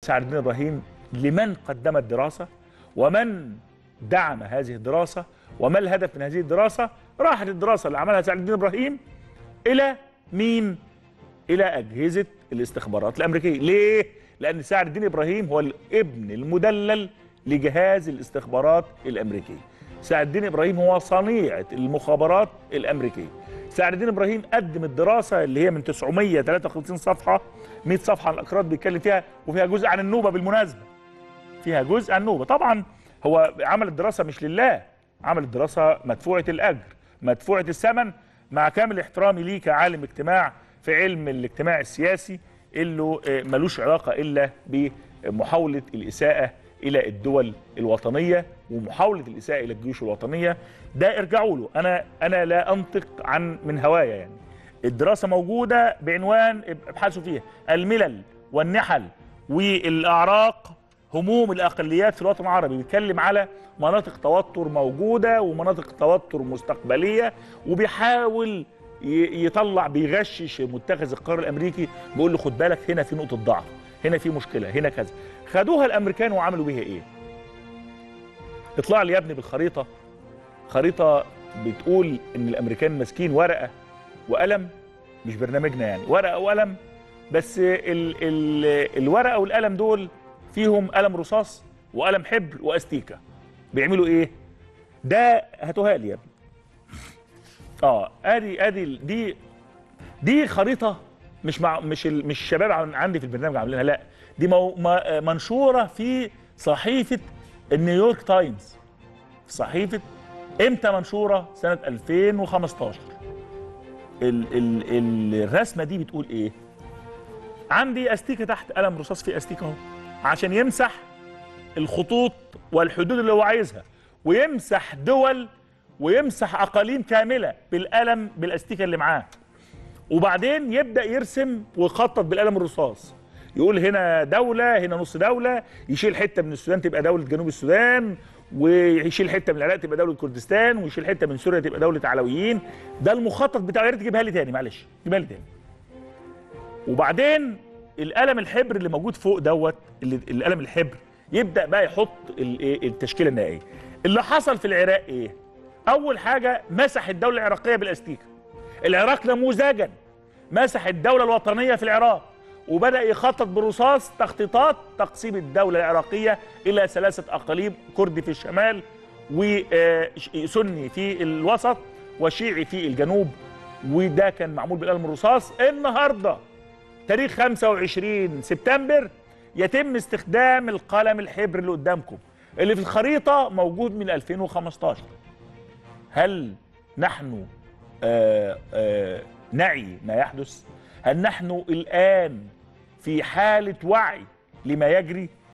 سعد الدين ابراهيم لمن قدم الدراسه ومن دعم هذه الدراسه وما الهدف من هذه الدراسه راحت الدراسه اللي عملها سعد الدين ابراهيم الى مين الى اجهزه الاستخبارات الامريكيه ليه لان سعد الدين ابراهيم هو الابن المدلل لجهاز الاستخبارات الامريكي سعد الدين ابراهيم هو صنيعه المخابرات الامريكيه سعد الدين ابراهيم قدم الدراسه اللي هي من 953 صفحه 100 صفحه عن الاكراد بيتكلم فيها وفيها جزء عن النوبه بالمناسبه فيها جزء عن النوبه طبعا هو عمل الدراسه مش لله عمل الدراسه مدفوعه الاجر مدفوعه الثمن مع كامل احترامي ليه كعالم اجتماع في علم الاجتماع السياسي اللي ملوش علاقه الا بمحاوله الاساءه الى الدول الوطنيه ومحاوله الاساءه الى الجيوش الوطنيه ده ارجعوا له انا انا لا انطق عن من هوايا يعني الدراسه موجوده بعنوان ابحثوا فيها الملل والنحل والاعراق هموم الاقليات في الوطن العربي بيتكلم على مناطق توتر موجوده ومناطق توتر مستقبليه وبيحاول يطلع بيغشش متخذ القرار الامريكي بيقول له خد بالك هنا في نقطه ضعف هنا في مشكله هنا كذا خدوها الامريكان وعملوا بيها ايه اطلع لي يا ابني بالخريطه خريطه بتقول ان الامريكان ماسكين ورقه وقلم مش برنامجنا يعني ورقه وقلم بس ال ال الورقه والقلم دول فيهم قلم رصاص وقلم حبر واستيكه بيعملوا ايه ده هاتوها لي يا ابني اه ادي ادي دي دي خريطه مش مع مش ال مش الشباب عندي في البرنامج عاملينها لا دي مو منشوره في صحيفه النيويورك تايمز في صحيفه امتى منشوره سنه 2015 ال ال الرسمه دي بتقول ايه عندي استيكه تحت قلم رصاص في استيكه اهو عشان يمسح الخطوط والحدود اللي هو عايزها ويمسح دول ويمسح اقاليم كامله بالقلم بالاستيكه اللي معاه وبعدين يبدا يرسم ويخطط بالقلم الرصاص يقول هنا دوله هنا نص دوله يشيل حته من السودان تبقى دوله جنوب السودان ويشيل حته من العراق تبقى دوله كردستان ويشيل حته من سوريا تبقى دوله علويين ده المخطط بتاعه يا ريت تجيبها لي تاني معلش جيبها لي تاني وبعدين القلم الحبر اللي موجود فوق دوت اللي القلم الحبر يبدا بقى يحط التشكيله النهائيه اللي حصل في العراق ايه اول حاجه مسح الدوله العراقيه بالاستيكه العراق نموذجا مسح الدوله الوطنيه في العراق وبدا يخطط برصاص تخطيطات تقسيم الدوله العراقيه الى ثلاثه اقاليم كردي في الشمال وسني في الوسط وشيعي في الجنوب وده كان معمول بالقلم الرصاص النهارده تاريخ 25 سبتمبر يتم استخدام القلم الحبر اللي قدامكم اللي في الخريطه موجود من 2015 هل نحن آآ آآ نعي ما يحدث هل نحن الآن في حالة وعي لما يجري